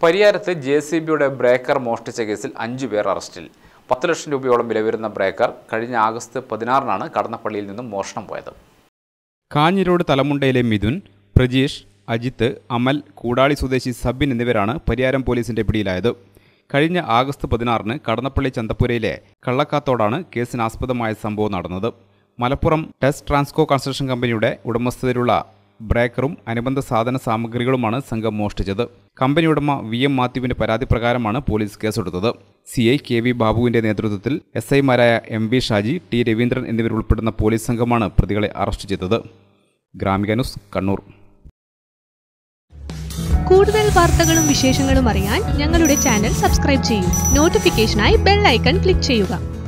പരിയാരത്ത് J C ബിയുടെ breaker മോഷ്ടിച്ച കേസിൽ അഞ്ചു പേർ അറസ്റ്റിൽ പത്ത് ലക്ഷം രൂപയോളം വില വരുന്ന ബ്രേക്കർ കഴിഞ്ഞ ആഗസ്റ്റ് പതിനാറിനാണ് കടന്നപ്പള്ളിയിൽ നിന്നും മോഷണം പോയത് കാഞ്ഞിരോട് തലമുണ്ടയിലെ മിഥുൻ പ്രജീഷ് അജിത്ത് അമൽ കൂടാളി സ്വദേശി സബിൻ എന്നിവരാണ് പരിയാരം പോലീസിന്റെ പിടിയിലായത് കഴിഞ്ഞ ആഗസ്റ്റ് പതിനാറിന് കടന്നപ്പള്ളി ചന്തപ്പുരയിലെ കള്ളക്കാത്തോടാണ് കേസിനാസ്പദമായ സംഭവം നടന്നത് മലപ്പുറം ടെസ്റ്റ് ട്രാൻസ്കോ കൺസ്ട്രക്ഷൻ കമ്പനിയുടെ ഉടമസ്ഥതയിലുള്ള ബ്രേക്കറും അനുബന്ധ സാധന സാമഗ്രികളുമാണ് സംഘം മോഷ്ടിച്ചത് കമ്പനി ഉടമ വി എം മാത്യുവിന്റെ പരാതി പ്രകാരമാണ് പോലീസ് കേസെടുത്തത് സി ഐ കെ വി ബാബുവിന്റെ നേതൃത്വത്തിൽ എസ് ഐമാരായ M V Shaji T Raveendran എന്നിവരുൾപ്പെടുന്ന പോലീസ് സംഘമാണ് പ്രതികളെ അറസ്റ്റ് ചെയ്തത് ഗ്രാമിക ന്യൂസ് കണ്ണൂർ കൂടുതൽ വാർത്തകളും വിശേഷങ്ങളും അറിയാൻ ഞങ്ങളുടെ ചാനൽ സബ്സ്ക്രൈബ് ചെയ്യൂ നോട്ടിഫിക്കേഷനായി ബെൽ ഐക്കൺ ക്ലിക്ക് ചെയ്യുക